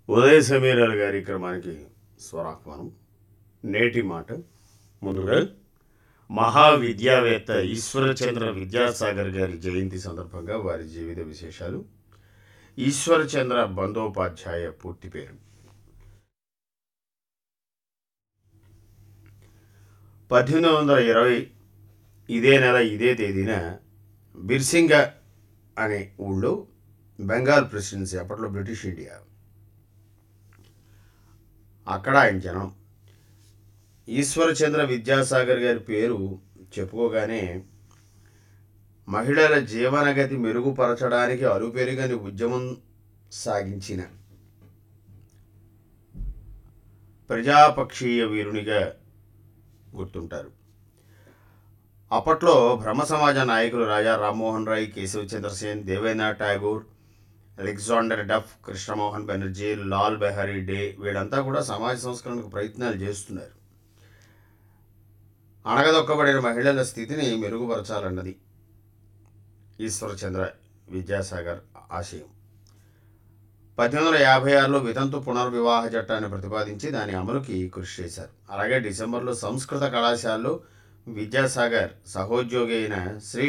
ఉదయ సమీరాల కార్యక్రమానికి స్వరాహ్వానం నేటి మాట ముందుగా మహావిద్యావేత్త ఈశ్వరచంద్ర విద్యాసాగర్ గారి జయంతి సందర్భంగా వారి జీవిత విశేషాలు ఈశ్వరచంద్ర బందోపాధ్యాయ పూర్తి పేరు పద్దెనిమిది వందల ఇరవై ఇదే నెల ఇదే తేదీన బిర్సింగ అనే ఊళ్ళో బెంగాల్ ప్రెసిడెన్సీ అప్పట్లో బ్రిటిష్ ఇండియా అక్కడ ఆయన జనం ఈశ్వరచంద్ర విద్యాసాగర్ గారి పేరు చెప్పుకోగానే మహిళల జీవనగతి మెరుగుపరచడానికి అరుపెరుగని ఉద్యమం సాగించిన ప్రజాపక్షీయ వీరునిగా గుర్తుంటారు అప్పట్లో బ్రహ్మ సమాజ నాయకులు రాజా రామ్మోహన్ రాయ్ కేశవ్ చంద్రసేన్ దేవేంద్రనాథ్ ఠాగూర్ అలెగ్జాండర్ డఫ్ కృష్ణమోహన్ బెనర్జీ లాల్ బెహరీ డే వీళ్ళంతా కూడా సమాజ సంస్కరణకు ప్రయత్నాలు చేస్తున్నారు అణగదొక్కబడిన మహిళల స్థితిని మెరుగుపరచాలన్నది ఈశ్వరచంద్ర విద్యాసాగర్ ఆశయం పద్దెనిమిది వందల యాభై ఆరులో వితంతు పునర్వివాహ చట్టాన్ని ప్రతిపాదించి దాని అమలుకి కృషి చేశారు అలాగే డిసెంబర్లో సంస్కృత కళాశాలలో విద్యాసాగర్ సహోద్యోగి అయిన శ్రీ